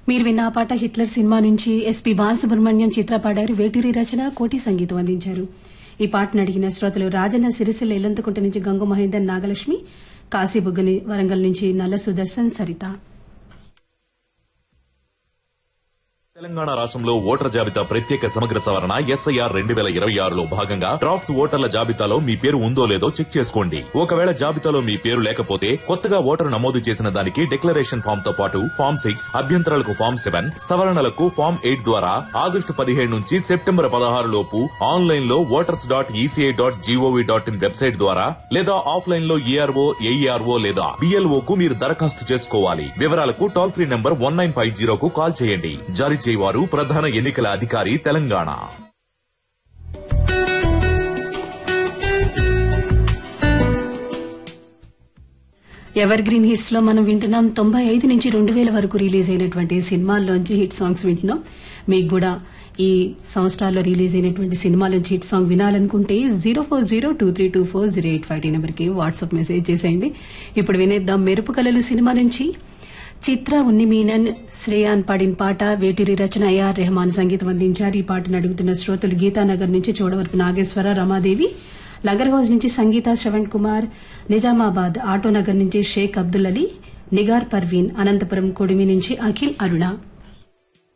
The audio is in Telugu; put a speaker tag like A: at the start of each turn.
A: మీరు విన్న ఆ పాట హిట్లర్ సినిమా నుంచి ఎస్పీ బాలసుబ్రహ్మణ్యం చిత్ర పాడారు వేటూరి రచన కోటి సంగీతం అందించారు ఈ పాటను అడిగిన శ్రోతలు రాజన్న సిరిసిల్ల ఇల్లంతకుంట నుంచి గంగు మహేందర్ నాగలక్ష్మి కాశీబుగ్గని వరంగల్ నుంచి నల్ల సుదర్శన్ సరిత
B: తెలంగాణ రాష్ట్రంలో ఓటర్ జాబితా ప్రత్యేక సమగ్ర సవరణ ఎస్ఐఆర్ రెండు వేల ఇరవై ఆరులో భాగంగా డ్రాఫ్ట్స్ ఓటర్ల జాబితాలో మీ పేరు ఉందో లేదో చెక్ చేసుకోండి ఒకవేళ జాబితాలో మీ పేరు లేకపోతే కొత్తగా ఓటరు నమోదు చేసిన దానికి డిక్లరేషన్ ఫామ్ తో పాటు ఫామ్ సిక్స్ అభ్యంతరాలకు ఫామ్ సెవెన్ సవరణలకు ఫామ్ ఎయిట్ ద్వారా ఆగస్టు పదిహేడు నుంచి సెప్టెంబర్ పదహారు లోపు ఆన్లైన్ లో voters dot ECI dot GOV dot in website ద్వారా లేదా ఆఫ్లైన్ లో ఈఆర్ఓ ఏఈఆర్ఓ లేదా బిఎల్ఓ కు మీరు దరఖాస్తు చేసుకోవాలి వివరాలకు toll free number one nine five జీరోకు కాల్ చేయండి జారీ చేయవారు ప్రధాన ఎన్నికల అధికారి తెలంగాణ
A: ఎవర్ గ్రీన్ హిట్స్ లో మనం వింటున్నాం తొంభై ఐదు నుంచి రెండు వేల వరకు రిలీజ్ అయినటువంటి సినిమాల్లోంచి హిట్ సాంగ్స్ వింటున్నాం మీకు కూడా ఈ సంవత్సరాల్లో రిలీజ్ అయినటువంటి సినిమాలోంచి హిట్ సాంగ్ వినాలనుకుంటే zero four zero two three two four zero eight five నెంబర్కి వాట్సాప్ మెసేజ్ చేసేయండి ఇప్పుడు వినేద్దాం మెరుపు కళలు సినిమా నుంచి చిత్ర ఉన్ని మీనన్ శ్రేయాన్ పాడిన పాట వేటిరి రచన ఏఆర్ రెహమాన్ సంగీతం అందించారు ఈ పాటను అడుగుతున్న శ్రోతలు గీతానగర్ నుంచి చోడవరపు నాగేశ్వర రమాదేవి లగర్ హౌస్ నుంచి సంగీత శ్రవణ్ కుమార్ నిజామాబాద్ ఆటోనగర్ నుంచి షేక్ అబ్దుల్ అలీ నిగార్ పర్వీన్ అనంతపురం కొడిమి నుంచి అఖిల్ అరుణ